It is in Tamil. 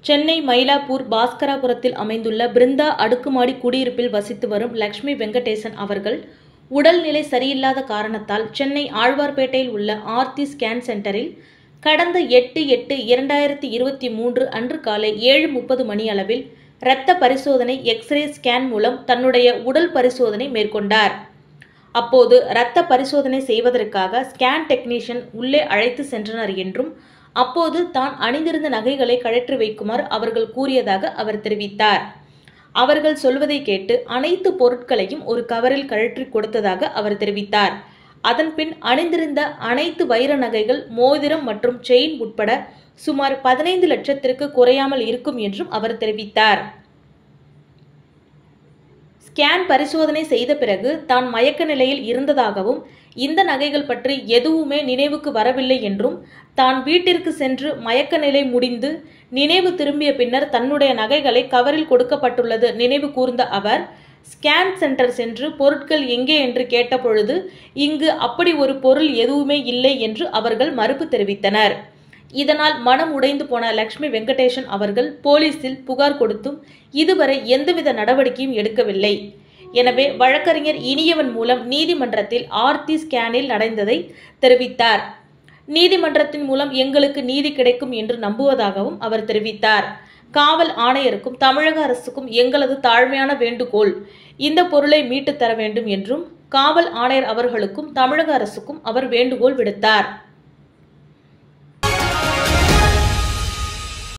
சென்னை மயிலாப்பூர் பாஸ்கராபுரத்தில் அமைந்துள்ள பிருந்தா அடுக்குமாடி குடியிருப்பில் வசித்து வரும் லக்ஷ்மி வெங்கடேசன் அவர்கள் உடல்நிலை சரியில்லாத காரணத்தால் சென்னை ஆழ்வார்பேட்டையில் உள்ள ஆர்த்தி ஸ்கேன் சென்டரில் கடந்த எட்டு எட்டு இரண்டாயிரத்தி இருபத்தி மூன்று அன்று காலை ஏழு முப்பது மணி அளவில் இரத்த பரிசோதனை எக்ஸ்ரே ஸ்கேன் மூலம் தன்னுடைய உடல் பரிசோதனை மேற்கொண்டார் அப்போது இரத்த பரிசோதனை செய்வதற்காக ஸ்கேன் டெக்னீஷியன் உள்ளே அழைத்து சென்றனர் என்றும் அப்போது தான் அணிந்திருந்த நகைகளை கழற்றி வைக்குமாறு அவர்கள் கூறியதாக அவர் தெரிவித்தார் அவர்கள் சொல்வதை கேட்டு அனைத்து பொருட்களையும் ஒரு கவரில் கழற்றி கொடுத்ததாக அவர் தெரிவித்தார் அதன்பின் அணிந்திருந்த அனைத்து வைர நகைகள் மோதிரம் மற்றும் செயின் உட்பட சுமார் பதினைந்து லட்சத்திற்கு குறையாமல் இருக்கும் என்றும் அவர் தெரிவித்தார் ஸ்கேன் பரிசோதனை செய்த பிறகு தான் மயக்க நிலையில் இருந்ததாகவும் இந்த நகைகள் பற்றி எதுவுமே நினைவுக்கு வரவில்லை என்றும் தான் வீட்டிற்கு சென்று மயக்க நிலை முடிந்து நினைவு திரும்பிய பின்னர் தன்னுடைய நகைகளை கவரில் கொடுக்கப்பட்டுள்ளது நினைவு கூர்ந்த அவர் ஸ்கேன் சென்டர் சென்று பொருட்கள் எங்கே என்று கேட்டபொழுது இங்கு அப்படி ஒரு பொருள் எதுவுமே இல்லை என்று அவர்கள் மறுப்பு தெரிவித்தனர் இதனால் மனம் உடைந்து போன லக்ஷ்மி வெங்கடேஷன் அவர்கள் போலீசில் புகார் கொடுத்தும் இதுவரை எந்தவித நடவடிக்கையும் எடுக்கவில்லை எனவே வழக்கறிஞர் இனியவன் மூலம் நீதிமன்றத்தில் ஆர்த்தி ஸ்கேனில் நடந்ததை தெரிவித்தார் நீதிமன்றத்தின் மூலம் எங்களுக்கு நீதி கிடைக்கும் என்று நம்புவதாகவும் அவர் தெரிவித்தார் காவல் ஆணையருக்கும் தமிழக அரசுக்கும் எங்களது தாழ்மையான வேண்டுகோள் இந்த பொருளை மீட்டு தர வேண்டும் என்றும் காவல் ஆணையர் அவர்களுக்கும் தமிழக அரசுக்கும் அவர் வேண்டுகோள் விடுத்தார்